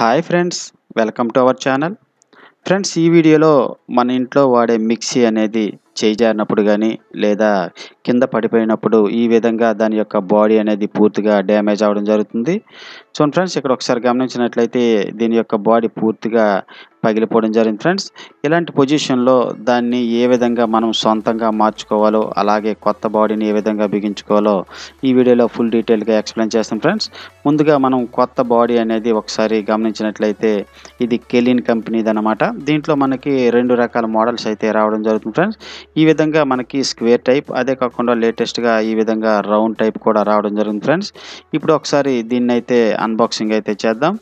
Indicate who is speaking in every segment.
Speaker 1: Hi friends welcome to our channel friends ఈ వీడియోలో మన ఇంట్లో వాడే మిక్సీ అనేది చేయి జారినప్పుడు కానీ లేదా కింద పడిపోయినప్పుడు ఈ విధంగా దాని యొక్క బాడీ అనేది పూర్తిగా డ్యామేజ్ అవ్వడం జరుగుతుంది సో ఫ్రెండ్స్ ఇక్కడ ఒకసారి గమనించినట్లయితే దీని యొక్క బాడీ పూర్తిగా పగిలిపోవడం జరిగింది ఫ్రెండ్స్ ఇలాంటి పొజిషన్లో దాన్ని ఏ విధంగా మనం సొంతంగా మార్చుకోవాలో అలాగే కొత్త బాడీని ఏ విధంగా బిగించుకోవాలో ఈ వీడియోలో ఫుల్ డీటెయిల్గా ఎక్స్ప్లెయిన్ చేస్తాం ఫ్రెండ్స్ ముందుగా మనం కొత్త బాడీ అనేది ఒకసారి గమనించినట్లయితే ఇది కెలిన్ కంపెనీది అనమాట దీంట్లో మనకి రెండు రకాల మోడల్స్ అయితే రావడం జరుగుతుంది ఫ్రెండ్స్ ఈ విధంగా మనకి స్క్వేర్ టైప్ అదే కాకుండా లేటెస్ట్గా ఈ విధంగా రౌండ్ టైప్ కూడా రావడం జరుగుతుంది ఫ్రెండ్స్ ఇప్పుడు ఒకసారి దీన్ని అయితే అన్బాక్సింగ్ అయితే చేద్దాం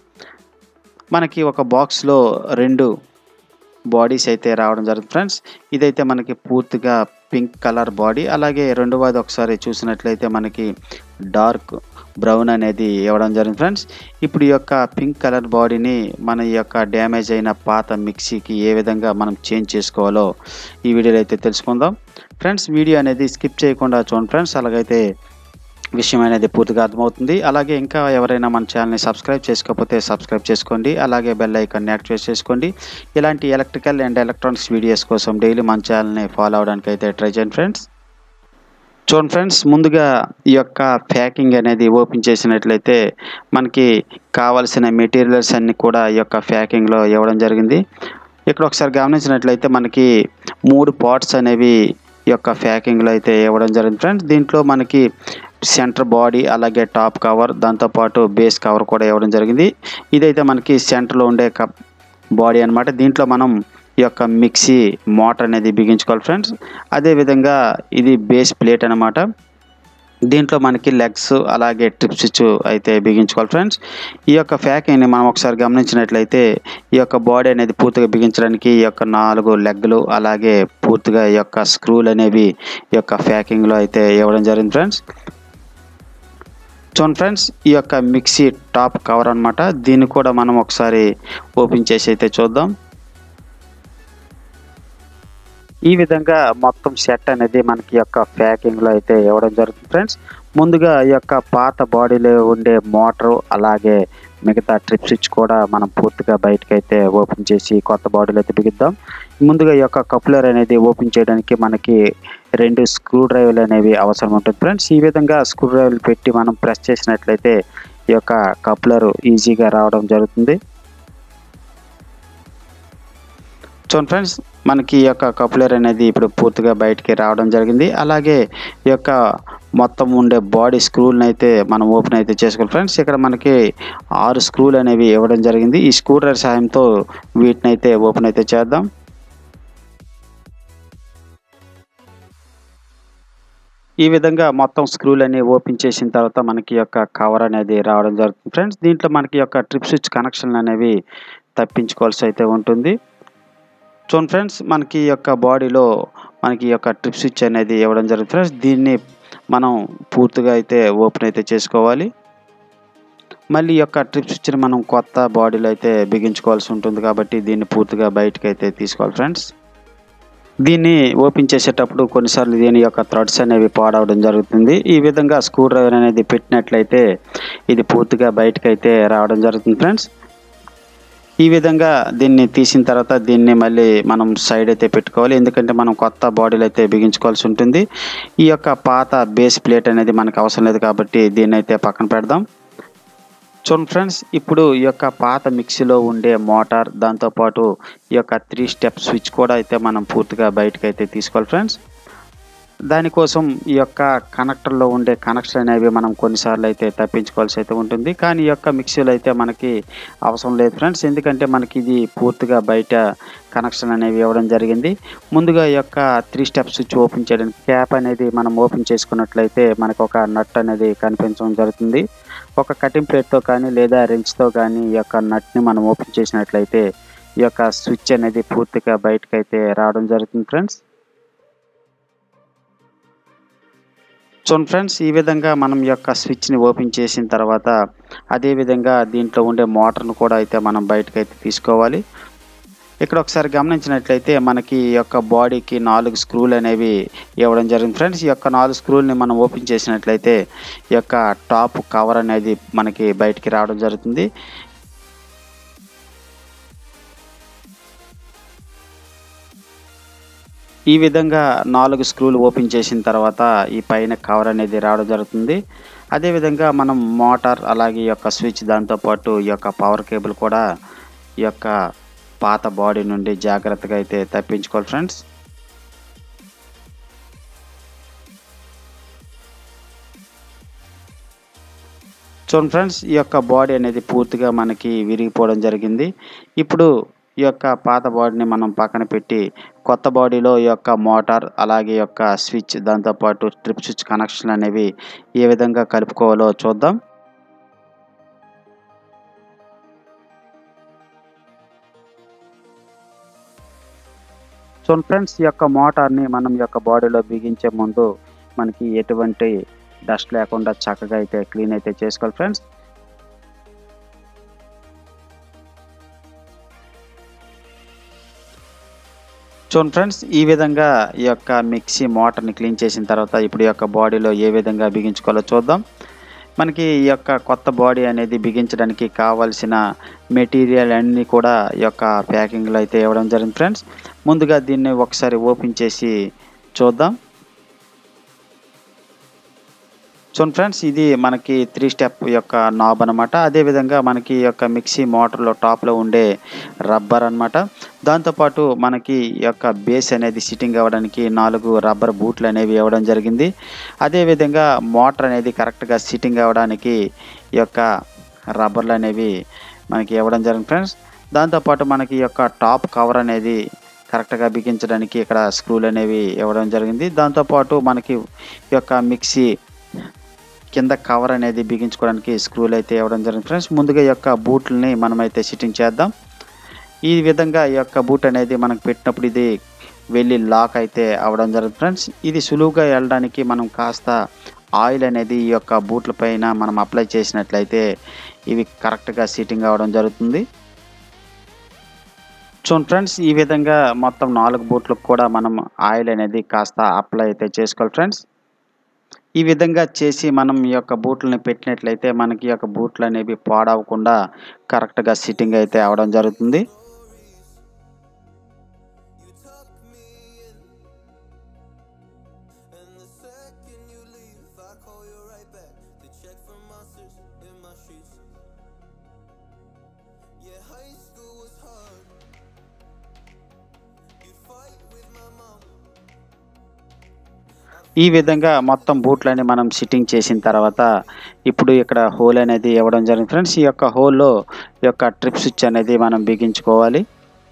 Speaker 1: మనకి ఒక బాక్స్లో రెండు బాడీస్ అయితే రావడం జరుగుతుంది ఫ్రెండ్స్ ఇదైతే మనకి పూర్తిగా పింక్ కలర్ బాడీ అలాగే రెండవది ఒకసారి చూసినట్లయితే మనకి డార్క్ బ్రౌన్ అనేది ఇవ్వడం జరిగింది ఫ్రెండ్స్ ఇప్పుడు ఈ యొక్క పింక్ కలర్ బాడీని మన ఈ యొక్క డ్యామేజ్ అయిన పాత మిక్సీకి ఏ విధంగా మనం చేంజ్ చేసుకోవాలో ఈ వీడియోలో అయితే తెలుసుకుందాం ఫ్రెండ్స్ వీడియో అనేది స్కిప్ చేయకుండా చూడండి ఫ్రెండ్స్ అలాగైతే విషయం అనేది పూర్తిగా అర్థమవుతుంది అలాగే ఇంకా ఎవరైనా మన ఛానల్ని సబ్స్క్రైబ్ చేసుకోకపోతే సబ్స్క్రైబ్ చేసుకోండి అలాగే బెల్ ఐకాన్ని యాక్టివేట్ చేసుకోండి ఇలాంటి ఎలక్ట్రికల్ అండ్ ఎలక్ట్రానిక్స్ వీడియోస్ కోసం డైలీ మన ఛానల్ని ఫాలో అవడానికి అయితే ట్రై చేయండి ఫ్రెండ్స్ చూడండి ఫ్రెండ్స్ ముందుగా ఈ యొక్క ప్యాకింగ్ అనేది ఓపెన్ చేసినట్లయితే మనకి కావాల్సిన మెటీరియల్స్ అన్నీ కూడా ఈ యొక్క ప్యాకింగ్లో ఇవ్వడం జరిగింది ఇక్కడ ఒకసారి గమనించినట్లయితే మనకి మూడు పార్ట్స్ అనేవి ఈ యొక్క ప్యాకింగ్లో అయితే ఇవ్వడం జరిగింది ఫ్రెండ్స్ దీంట్లో మనకి సెంటర్ బాడీ అలాగే టాప్ కవర్ దాంతోపాటు బేస్ కవర్ కూడా ఇవ్వడం జరిగింది ఇదైతే మనకి సెంటర్లో ఉండే కప్ బాడీ అనమాట దీంట్లో మనం ఈ యొక్క మిక్సీ మోటార్ అనేది బిగించుకోవాలి ఫ్రెండ్స్ అదేవిధంగా ఇది బేస్ ప్లేట్ అనమాట దీంట్లో మనకి లెగ్స్ అలాగే ట్రిప్ స్విచ్ అయితే బిగించుకోవాలి ఫ్రెండ్స్ ఈ యొక్క ప్యాకింగ్ని మనం ఒకసారి గమనించినట్లయితే ఈ యొక్క బాడీ అనేది పూర్తిగా బిగించడానికి ఈ యొక్క నాలుగు లెగ్లు అలాగే పూర్తిగా ఈ యొక్క స్క్రూలు అనేవి ఈ యొక్క ప్యాకింగ్లో అయితే ఇవ్వడం జరిగింది ఫ్రెండ్స్ చూడండి ఫ్రెండ్స్ ఈ యొక్క మిక్సీ టాప్ కవర్ అనమాట దీన్ని కూడా మనం ఒకసారి ఓపెన్ చేసి అయితే చూద్దాం ఈ విధంగా మొత్తం సెట్ అనేది మనకి యొక్క ప్యాకింగ్లో అయితే ఇవ్వడం జరుగుతుంది ఫ్రెండ్స్ ముందుగా ఈ యొక్క పాత బాడీలో ఉండే మోటారు అలాగే మిగతా ట్రిప్ స్విచ్ కూడా మనం పూర్తిగా బయటకు అయితే ఓపెన్ చేసి కొత్త బాడీలో అయితే బిగిద్దాం ముందుగా ఈ యొక్క కప్లర్ అనేది ఓపెన్ చేయడానికి మనకి రెండు స్క్రూ డ్రైవర్లు అనేవి అవసరం ఉంటుంది ఫ్రెండ్స్ ఈ విధంగా స్క్రూ డ్రైవర్లు పెట్టి మనం ప్రెస్ చేసినట్లయితే ఈ యొక్క కప్లర్ ఈజీగా రావడం జరుగుతుంది చూడండి ఫ్రెండ్స్ మనకి ఈ యొక్క కపులర్ అనేది ఇప్పుడు పూర్తిగా బయటికి రావడం జరిగింది అలాగే ఈ యొక్క మొత్తం ఉండే బాడీ స్క్రూలను అయితే మనం ఓపెన్ అయితే చేసుకోవాలి ఫ్రెండ్స్ ఇక్కడ మనకి ఆరు స్క్రూలు అనేవి ఇవ్వడం జరిగింది ఈ స్క్రూ డ్రైవర్ సహాయంతో వీటిని అయితే ఓపెన్ అయితే చేద్దాం ఈ విధంగా మొత్తం స్క్రూలు అన్ని ఓపెన్ చేసిన తర్వాత మనకి యొక్క కవర్ అనేది రావడం జరుగుతుంది ఫ్రెండ్స్ దీంట్లో మనకి యొక్క ట్రిప్ స్విచ్ కనెక్షన్ అనేవి తప్పించుకోవాల్సి అయితే ఉంటుంది చూడండి ఫ్రెండ్స్ మనకి ఈ యొక్క బాడీలో మనకి ఈ యొక్క ట్రిప్ స్విచ్ అనేది ఇవ్వడం జరుగుతుంది ఫ్రెండ్స్ దీన్ని మనం పూర్తిగా అయితే ఓపెన్ అయితే చేసుకోవాలి మళ్ళీ ఈ యొక్క ట్రిప్ స్విచ్ని మనం కొత్త బాడీలో అయితే బిగించుకోవాల్సి ఉంటుంది కాబట్టి దీన్ని పూర్తిగా బయటకు అయితే తీసుకోవాలి ఫ్రెండ్స్ దీన్ని ఓపెన్ చేసేటప్పుడు కొన్నిసార్లు దీని యొక్క థ్రెడ్స్ అనేవి పాడవడం జరుగుతుంది ఈ విధంగా స్క్రూ డ్రైవర్ అనేది పెట్టినట్లయితే ఇది పూర్తిగా బయటకైతే రావడం జరుగుతుంది ఫ్రెండ్స్ ఈ విధంగా దీన్ని తీసిన తర్వాత దీన్ని మళ్ళీ మనం సైడ్ అయితే పెట్టుకోవాలి ఎందుకంటే మనం కొత్త బాడీలు అయితే బిగించుకోవాల్సి ఉంటుంది ఈ యొక్క పాత బేస్ ప్లేట్ అనేది మనకు అవసరం లేదు కాబట్టి దీన్ని అయితే పక్కన పెడదాం చూడండి ఫ్రెండ్స్ ఇప్పుడు ఈ యొక్క పాత మిక్సీలో ఉండే మోటార్ దాంతోపాటు ఈ యొక్క త్రీ స్టెప్ స్విచ్ కూడా అయితే మనం పూర్తిగా బయటకు అయితే తీసుకోవాలి ఫ్రెండ్స్ దానికోసం ఈ యొక్క కనెక్టర్లో ఉండే కనెక్షన్ అనేవి మనం కొన్నిసార్లు అయితే తప్పించుకోవాల్సి అయితే ఉంటుంది కానీ ఈ యొక్క మిక్సీలో అయితే మనకి అవసరం లేదు ఫ్రెండ్స్ ఎందుకంటే మనకి ఇది పూర్తిగా బయట కనెక్షన్ అనేవి ఇవ్వడం జరిగింది ముందుగా ఈ యొక్క త్రీ స్టెప్ స్విచ్ ఓపెన్ చేయడానికి క్యాప్ అనేది మనం ఓపెన్ చేసుకున్నట్లయితే మనకు ఒక నట్ అనేది కనిపించడం జరుగుతుంది ఒక కటింగ్ ప్లేట్తో కానీ లేదా రెంచ్తో కానీ ఈ యొక్క నట్ని మనం ఓపెన్ చేసినట్లయితే ఈ యొక్క స్విచ్ అనేది పూర్తిగా బయటకు అయితే రావడం జరుగుతుంది ఫ్రెండ్స్ చూడండి ఫ్రెండ్స్ ఈ విధంగా మనం యొక్క స్విచ్ని ఓపెన్ చేసిన తర్వాత అదేవిధంగా దీంట్లో ఉండే మోటార్ను కూడా అయితే మనం బయటకు అయితే తీసుకోవాలి ఇక్కడ ఒకసారి గమనించినట్లయితే మనకి ఈ యొక్క బాడీకి నాలుగు స్క్రూలు అనేవి ఇవ్వడం జరిగింది ఫ్రెండ్స్ ఈ యొక్క నాలుగు స్క్రూల్ని మనం ఓపెన్ చేసినట్లయితే ఈ యొక్క టాప్ కవర్ అనేది మనకి బయటికి రావడం జరుగుతుంది ఈ విధంగా నాలుగు స్క్రూలు ఓపెన్ చేసిన తర్వాత ఈ పైన కవర్ అనేది రావడం జరుగుతుంది అదేవిధంగా మనం మోటార్ అలాగే ఈ యొక్క స్విచ్ దాంతోపాటు ఈ యొక్క పవర్ కేబుల్ కూడా ఈ యొక్క పాత బాడీ నుండి జాగ్రత్తగా అయితే తప్పించుకోవాలి ఫ్రెండ్స్ చూడండి ఫ్రెండ్స్ ఈ యొక్క బాడీ అనేది పూర్తిగా మనకి విరిగిపోవడం జరిగింది ఇప్పుడు ఈ యొక్క పాత బాడీని మనం పక్కన పెట్టి కొత్త బాడీలో ఈ యొక్క మోటార్ అలాగే ఈ యొక్క స్విచ్ దాంతోపాటు ట్రిప్ స్విచ్ కనెక్షన్ అనేవి ఏ విధంగా కలుపుకోవాలో చూద్దాం చూడండి ఫ్రెండ్స్ ఈ యొక్క మోటార్ని మనం ఈ యొక్క బాడీలో బిగించే ముందు మనకి ఎటువంటి డస్ట్ లేకుండా చక్కగా అయితే క్లీన్ అయితే చేసుకోవాలి ఫ్రెండ్స్ చూడండి ఫ్రెండ్స్ ఈ విధంగా ఈ యొక్క మిక్సీ మోటార్ని క్లీన్ చేసిన తర్వాత ఇప్పుడు ఈ యొక్క బాడీలో ఏ విధంగా బిగించుకోవాలో చూద్దాం మనకి ఈ యొక్క కొత్త బాడీ అనేది బిగించడానికి కావాల్సిన మెటీరియల్ అన్నీ కూడా ఈ యొక్క ప్యాకింగ్లో అయితే ఇవ్వడం జరిగింది ఫ్రెండ్స్ ముందుగా దీన్ని ఒకసారి ఓపెన్ చేసి చూద్దాం చూడండి ఫ్రెండ్స్ ఇది మనకి త్రీ స్టెప్ యొక్క నాబ్ అనమాట అదేవిధంగా మనకి ఈ యొక్క మిక్సీ మోటార్లో టాప్లో ఉండే రబ్బర్ అనమాట దాంతోపాటు మనకి ఈ యొక్క బేస్ అనేది సిట్టింగ్ అవ్వడానికి నాలుగు రబ్బర్ బూట్లు అనేవి ఇవ్వడం జరిగింది అదేవిధంగా మోటార్ అనేది కరెక్ట్గా సిట్టింగ్ అవ్వడానికి ఈ యొక్క రబ్బర్లు అనేవి మనకి ఇవ్వడం జరిగింది ఫ్రెండ్స్ దాంతోపాటు మనకి ఈ యొక్క టాప్ కవర్ అనేది కరెక్ట్గా బిగించడానికి ఇక్కడ స్క్రూలు అనేవి ఇవ్వడం జరిగింది దాంతోపాటు మనకి ఈ యొక్క మిక్సీ కింద కవర్ అనేది బిగించుకోవడానికి స్క్రూలు అయితే ఇవ్వడం జరిగింది ఫ్రెండ్స్ ముందుగా ఈ యొక్క బూట్లని మనమైతే సిట్టింగ్ చేద్దాం ఈ విధంగా ఈ యొక్క బూట్ అనేది మనకు పెట్టినప్పుడు ఇది వెళ్ళి లాక్ అయితే అవ్వడం జరుగుతుంది ఫ్రెండ్స్ ఇది సులువుగా వెళ్ళడానికి మనం కాస్త ఆయిల్ అనేది ఈ యొక్క బూట్ల పైన మనం అప్లై చేసినట్లయితే ఇవి కరెక్ట్గా సిట్టింగ్ అవ్వడం జరుగుతుంది చూడండి ఫ్రెండ్స్ ఈ విధంగా మొత్తం నాలుగు బూట్లకు కూడా మనం ఆయిల్ అనేది కాస్త అప్లై అయితే చేసుకోవాలి ఫ్రెండ్స్ ఈ విధంగా చేసి మనం ఈ యొక్క బూట్లని పెట్టినట్లయితే మనకి ఈ యొక్క బూట్లు అనేవి పాడవకుండా కరెక్ట్గా సిట్టింగ్ అయితే అవడం జరుగుతుంది
Speaker 2: And the second you leave, I call you right back to check for monsters in my sheets. Yeah, high school was hard. You fight with my mom.
Speaker 1: ఈ విధంగా మొత్తం బూట్లని మనం సిట్టింగ్ చేసిన తర్వాత ఇప్పుడు ఇక్కడ హోల్ అనేది ఇవ్వడం జరిగింది ఫ్రెండ్స్ ఈ యొక్క హోల్లో ఈ యొక్క ట్రిప్ స్విచ్ అనేది మనం బిగించుకోవాలి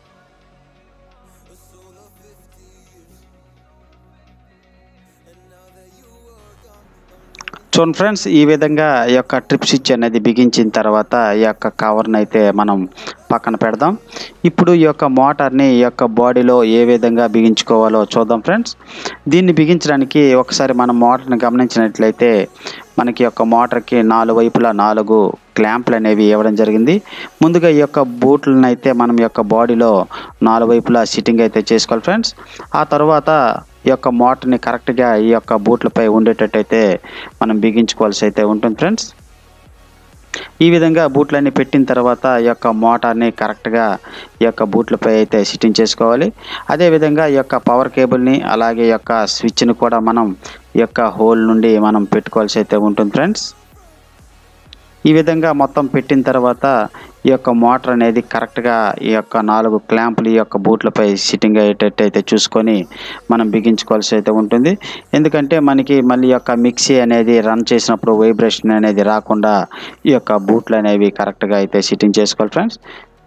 Speaker 1: చూడండి ఫ్రెండ్స్ ఈ విధంగా ఈ యొక్క ట్రిప్ స్విచ్ అనేది బిగించిన తర్వాత ఈ యొక్క కవర్ని అయితే మనం పక్కన పెడదాం ఇప్పుడు ఈ యొక్క మోటార్ని ఈ యొక్క బాడీలో ఏ విధంగా బిగించుకోవాలో చూద్దాం ఫ్రెండ్స్ దీన్ని బిగించడానికి ఒకసారి మనం మోటార్ని గమనించినట్లయితే మనకి యొక్క మోటార్కి నాలుగు వైపులా నాలుగు క్లాంప్లు అనేవి ఇవ్వడం జరిగింది ముందుగా ఈ యొక్క బూట్లను అయితే మనం ఈ యొక్క బాడీలో నాలుగు వైపులా సిట్టింగ్ అయితే చేసుకోవాలి ఫ్రెండ్స్ ఆ తర్వాత ఈ యొక్క మోటార్ని కరెక్ట్గా ఈ యొక్క బూట్లపై ఉండేటట్టయితే మనం బిగించుకోవాల్సి అయితే ఉంటుంది ఫ్రెండ్స్ ఈ విధంగా బూట్లన్నీ పెట్టిన తర్వాత ఈ యొక్క మోటార్ని కరెక్ట్గా ఈ యొక్క బూట్లపై అయితే సిట్టింగ్ చేసుకోవాలి అదేవిధంగా ఈ యొక్క పవర్ కేబుల్ని అలాగే ఈ యొక్క స్విచ్ని కూడా మనం ఈ యొక్క హోల్ నుండి మనం పెట్టుకోవాల్సి అయితే ఉంటుంది ఫ్రెండ్స్ ఈ విధంగా మొత్తం పెట్టిన తర్వాత ఈ యొక్క మోటార్ అనేది కరెక్ట్గా ఈ యొక్క నాలుగు క్లాంపులు ఈ యొక్క బూట్లపై సిట్టింగ్ అయ్యేటట్టు అయితే చూసుకొని మనం బిగించుకోవాల్సి అయితే ఉంటుంది ఎందుకంటే మనకి మళ్ళీ ఈ యొక్క మిక్సీ అనేది రన్ చేసినప్పుడు వైబ్రేషన్ అనేది రాకుండా ఈ యొక్క బూట్లు అనేవి కరెక్ట్గా అయితే సిట్టింగ్ చేసుకోవాలి ఫ్రెండ్స్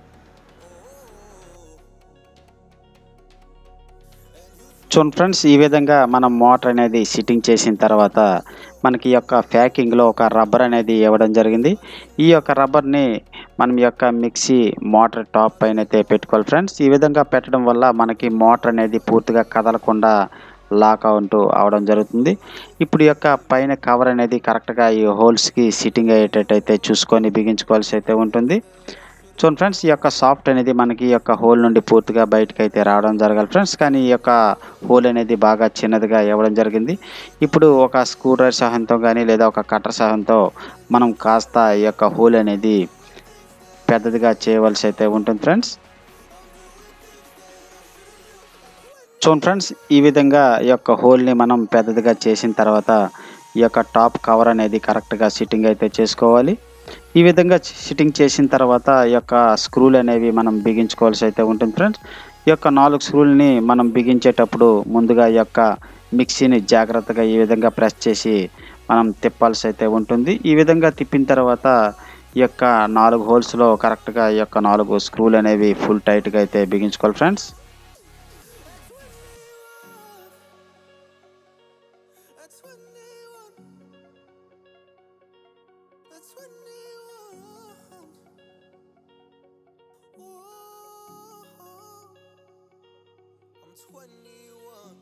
Speaker 1: చూడండి ఫ్రెండ్స్ ఈ విధంగా మనం మోటార్ అనేది సిట్టింగ్ చేసిన తర్వాత మనకి ఈ యొక్క ప్యాకింగ్లో ఒక రబ్బర్ అనేది ఇవ్వడం జరిగింది ఈ యొక్క రబ్బర్ని మనం ఈ యొక్క మిక్సీ మోటార్ టాప్ పైన అయితే పెట్టుకోవాలి ఫ్రెండ్స్ ఈ విధంగా పెట్టడం వల్ల మనకి మోటార్ అనేది పూర్తిగా కదలకుండా లాక్ అవుతూ అవడం జరుగుతుంది ఇప్పుడు ఈ యొక్క పైన కవర్ అనేది కరెక్ట్గా ఈ హోల్స్కి సిట్టింగ్ అయ్యేటట్టు అయితే చూసుకొని బిగించుకోవాల్సి అయితే ఉంటుంది చూడండి ఫ్రెండ్స్ ఈ యొక్క సాఫ్ట్ అనేది మనకి ఈ యొక్క హోల్ నుండి పూర్తిగా బయటకు అయితే రావడం జరగాలి ఫ్రెండ్స్ కానీ ఈ యొక్క హోల్ అనేది బాగా చిన్నదిగా ఇవ్వడం జరిగింది ఇప్పుడు ఒక స్క్రూ డ్రైవర్ సహాయంతో కానీ లేదా ఒక కట్టర్ సహాయంతో మనం కాస్త ఈ యొక్క హోల్ అనేది పెద్దదిగా చేయవలసి అయితే ఉంటుంది ఫ్రెండ్స్ చూడండి ఫ్రెండ్స్ ఈ విధంగా ఈ యొక్క హోల్ని మనం పెద్దదిగా చేసిన తర్వాత ఈ యొక్క టాప్ కవర్ అనేది కరెక్ట్గా సిట్టింగ్ అయితే చేసుకోవాలి ఈ విధంగా సిట్టింగ్ చేసిన తర్వాత ఈ యొక్క స్క్రూలు అనేవి మనం బిగించుకోవాల్సి అయితే ఉంటుంది ఫ్రెండ్స్ ఈ యొక్క నాలుగు స్క్రూల్ని మనం బిగించేటప్పుడు ముందుగా ఈ యొక్క మిక్సీని జాగ్రత్తగా ఈ విధంగా ప్రెస్ చేసి మనం తిప్పాల్సి అయితే ఉంటుంది ఈ విధంగా తిప్పిన తర్వాత ఈ యొక్క నాలుగు హోల్స్లో కరెక్ట్గా ఈ యొక్క నాలుగు స్క్రూలు అనేవి ఫుల్ టైట్గా అయితే బిగించుకోవాలి friends
Speaker 2: At 21, at 21, whoa, I'm 21.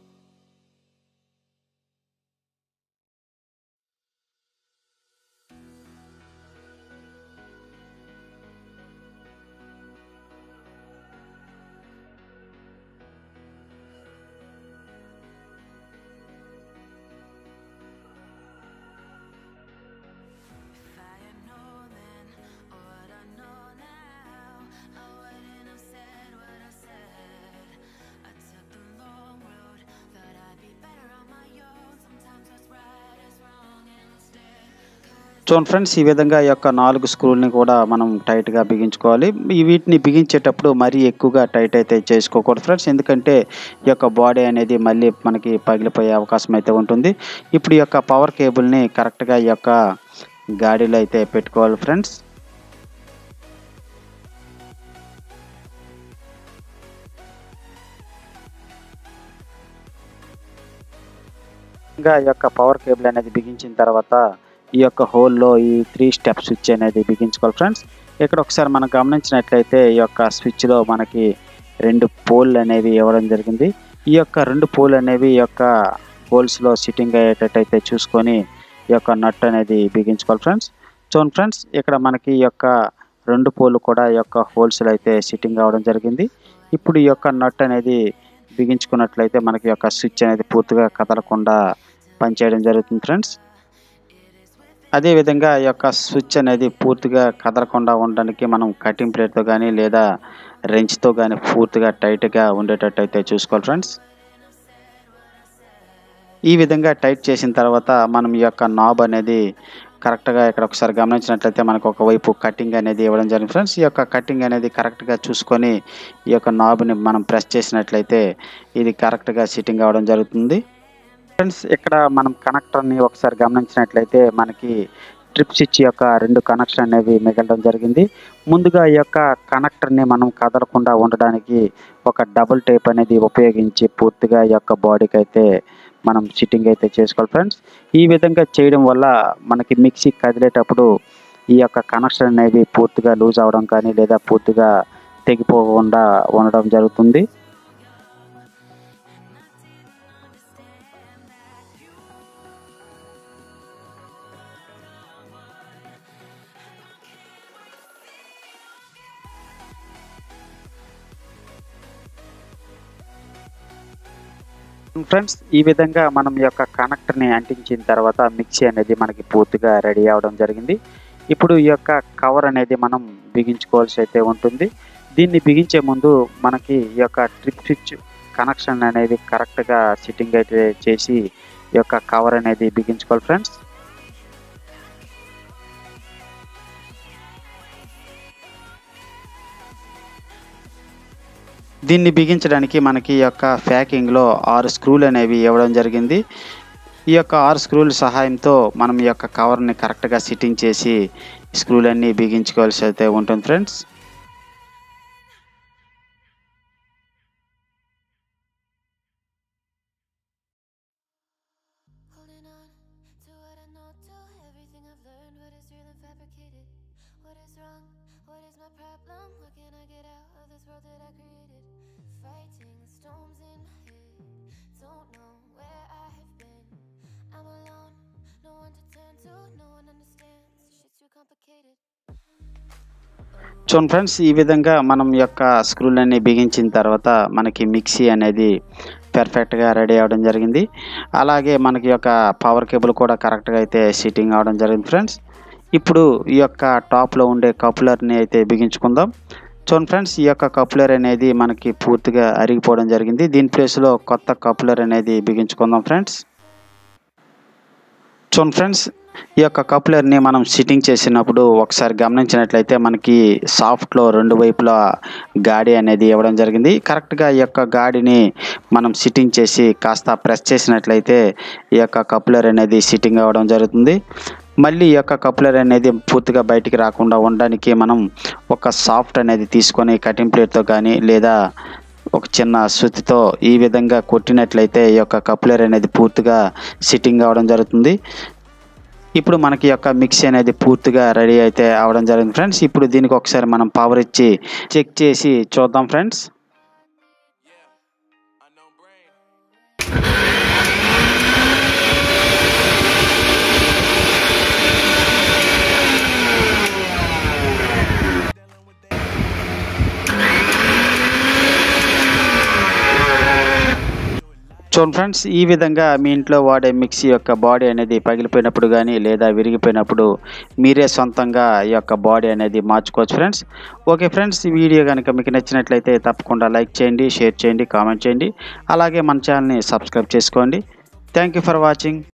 Speaker 3: If I had known then what I know now, I wouldn't have said what I said. I took the long road, thought I'd be better on my own. Sometimes what's right is wrong instead.
Speaker 1: చూడండి friends ఈ విధంగా ఈ యొక్క నాలుగు స్క్రూల్ని కూడా మనం టైట్గా బిగించుకోవాలి ఈ వీటిని బిగించేటప్పుడు మరీ ఎక్కువగా టైట్ అయితే చేసుకోకూడదు ఫ్రెండ్స్ ఎందుకంటే ఈ యొక్క బాడీ అనేది మళ్ళీ మనకి పగిలిపోయే అవకాశం అయితే ఉంటుంది ఇప్పుడు ఈ యొక్క పవర్ కేబుల్ని కరెక్ట్గా ఈ యొక్క గాడిలో అయితే పెట్టుకోవాలి ఫ్రెండ్స్ ఇంకా ఈ యొక్క పవర్ కేబుల్ అనేది బిగించిన తర్వాత ఈ యొక్క హోల్లో ఈ త్రీ స్టెప్ స్విచ్ అనేది బిగించుకోవాలి ఫ్రెండ్స్ ఇక్కడ ఒకసారి మనం గమనించినట్లయితే ఈ యొక్క స్విచ్లో మనకి రెండు పోల్ అనేవి ఇవ్వడం జరిగింది ఈ యొక్క రెండు పోల్ అనేవి ఈ యొక్క హోల్స్లో సిట్టింగ్ అయ్యేటట్టయితే చూసుకొని ఈ యొక్క నట్ అనేది బిగించుకోవాలి ఫ్రెండ్స్ చూడండి ఫ్రెండ్స్ ఇక్కడ మనకి ఈ యొక్క రెండు పోలు కూడా ఈ యొక్క హోల్స్లో అయితే సిట్టింగ్ అవ్వడం జరిగింది ఇప్పుడు ఈ యొక్క నట్ అనేది బిగించుకున్నట్లయితే మనకి ఈ యొక్క స్విచ్ అనేది పూర్తిగా కదలకుండా పనిచేయడం జరుగుతుంది ఫ్రెండ్స్ అదేవిధంగా ఈ యొక్క స్విచ్ అనేది పూర్తిగా కదలకుండా ఉండడానికి మనం కటింగ్ ప్లేట్తో కానీ లేదా రెంచ్తో కానీ పూర్తిగా టైట్గా ఉండేటట్టు అయితే చూసుకోవాలి ఫ్రెండ్స్ ఈ విధంగా టైట్ చేసిన తర్వాత మనం ఈ యొక్క నాబ్ అనేది కరెక్ట్గా ఇక్కడ ఒకసారి గమనించినట్లయితే మనకు ఒకవైపు కటింగ్ అనేది ఇవ్వడం జరిగింది ఫ్రెండ్స్ ఈ యొక్క కటింగ్ అనేది కరెక్ట్గా చూసుకొని ఈ యొక్క నాబ్ని మనం ప్రెస్ చేసినట్లయితే ఇది కరెక్ట్గా సిట్టింగ్ అవ్వడం జరుగుతుంది ఫ్రెండ్స్ ఇక్కడ మనం కనెక్టర్ని ఒకసారి గమనించినట్లయితే మనకి ట్రిప్ స్విచ్ యొక్క రెండు కనెక్షన్ అనేవి మిగలడం జరిగింది ముందుగా ఈ యొక్క కనెక్టర్ని మనం కదలకుండా ఉండడానికి ఒక డబుల్ టేప్ అనేది ఉపయోగించి పూర్తిగా ఈ యొక్క బాడీకి అయితే మనం సిట్టింగ్ అయితే చేసుకోవాలి ఫ్రెండ్స్ ఈ విధంగా చేయడం వల్ల మనకి మిక్సీ కదిలేటప్పుడు ఈ యొక్క కనెక్షన్ అనేవి పూర్తిగా లూజ్ అవడం కానీ లేదా పూర్తిగా తెగిపోకుండా ఉండడం జరుగుతుంది ఫ్రెండ్స్ ఈ విధంగా మనం ఈ యొక్క కనెక్టర్ని అంటించిన తర్వాత మిక్సీ అనేది మనకి పూర్తిగా రెడీ అవ్వడం జరిగింది ఇప్పుడు ఈ యొక్క కవర్ అనేది మనం బిగించుకోవాల్సి అయితే ఉంటుంది దీన్ని బిగించే ముందు మనకి ఈ యొక్క ట్రిప్ స్విచ్ కనెక్షన్ అనేది కరెక్ట్గా సిట్టింగ్ అయితే చేసి ఈ యొక్క కవర్ అనేది బిగించుకోవాలి ఫ్రెండ్స్ దీన్ని బిగించడానికి మనకి ఈ యొక్క ప్యాకింగ్లో ఆరు స్క్రూలు అనేవి ఇవ్వడం జరిగింది ఈ యొక్క ఆరు స్క్రూల సహాయంతో మనం ఈ యొక్క కవర్ని కరెక్ట్గా సిట్టింగ్ చేసి స్క్రూలన్నీ బిగించుకోవాల్సి అయితే ఉంటుంది friends
Speaker 3: Holding on to what I know to everything I've learned, what is real and fabricated. What is wrong? What is my problem? What can I get out of this world that I created? Fighting storms in my head, don't know where I have been. I'm alone, no one to turn to, no one understands. Shit's too complicated.
Speaker 1: చూడండి friends ఈ విధంగా మనం ఈ యొక్క స్క్రూలన్నీ బిగించిన తర్వాత మనకి mixie అనేది పర్ఫెక్ట్గా రెడీ అవ్వడం జరిగింది అలాగే మనకి యొక్క పవర్ కేబుల్ కూడా కరెక్ట్గా అయితే సిట్టింగ్ అవ్వడం జరిగింది ఫ్రెండ్స్ ఇప్పుడు ఈ యొక్క టాప్లో ఉండే కపులర్ని అయితే బిగించుకుందాం చూడండి ఫ్రెండ్స్ ఈ యొక్క కప్లర్ అనేది మనకి పూర్తిగా అరిగిపోవడం జరిగింది దీని ప్లేస్లో కొత్త కప్లర్ అనేది బిగించుకుందాం ఫ్రెండ్స్ చూడండి ఫ్రెండ్స్ ఈ యొక్క కప్లర్ని మనం సిట్టింగ్ చేసినప్పుడు ఒకసారి గమనించినట్లయితే మనకి సాఫ్ట్లో రెండు వైపులా గాడి అనేది ఇవ్వడం జరిగింది కరెక్ట్గా ఈ యొక్క గాడిని మనం సిట్టింగ్ చేసి కాస్త ప్రెస్ చేసినట్లయితే ఈ యొక్క కప్లర్ అనేది సిట్టింగ్ అవ్వడం జరుగుతుంది మళ్ళీ ఈ యొక్క కప్లర్ అనేది పూర్తిగా బయటికి రాకుండా ఉండడానికి మనం ఒక సాఫ్ట్ అనేది తీసుకొని కటింగ్ ప్లేట్తో కానీ లేదా ఒక చిన్న సుత్తితో ఈ విధంగా కొట్టినట్లయితే ఈ యొక్క కప్లర్ అనేది పూర్తిగా సిట్టింగ్ అవ్వడం జరుగుతుంది ఇప్పుడు మనకి ఈ యొక్క మిక్సీ అనేది పూర్తిగా రెడీ అయితే అవడం జరిగింది ఫ్రెండ్స్ ఇప్పుడు దీనికి ఒకసారి మనం పవర్ ఇచ్చి చెక్ చేసి చూద్దాం ఫ్రెండ్స్
Speaker 2: Unknown brain.
Speaker 1: చూడండి ఫ్రెండ్స్ ఈ విధంగా మీ ఇంట్లో వాడే మిక్సీ యొక్క బాడీ అనేది పగిలిపోయినప్పుడు కానీ లేదా విరిగిపోయినప్పుడు మీరే సొంతంగా ఈ యొక్క బాడీ అనేది మార్చుకోవచ్చు ఫ్రెండ్స్ ఓకే ఫ్రెండ్స్ ఈ వీడియో కనుక మీకు నచ్చినట్లయితే తప్పకుండా లైక్ చేయండి షేర్ చేయండి కామెంట్ చేయండి అలాగే మన ఛానల్ని సబ్స్క్రైబ్ చేసుకోండి థ్యాంక్ యూ ఫర్ వాచింగ్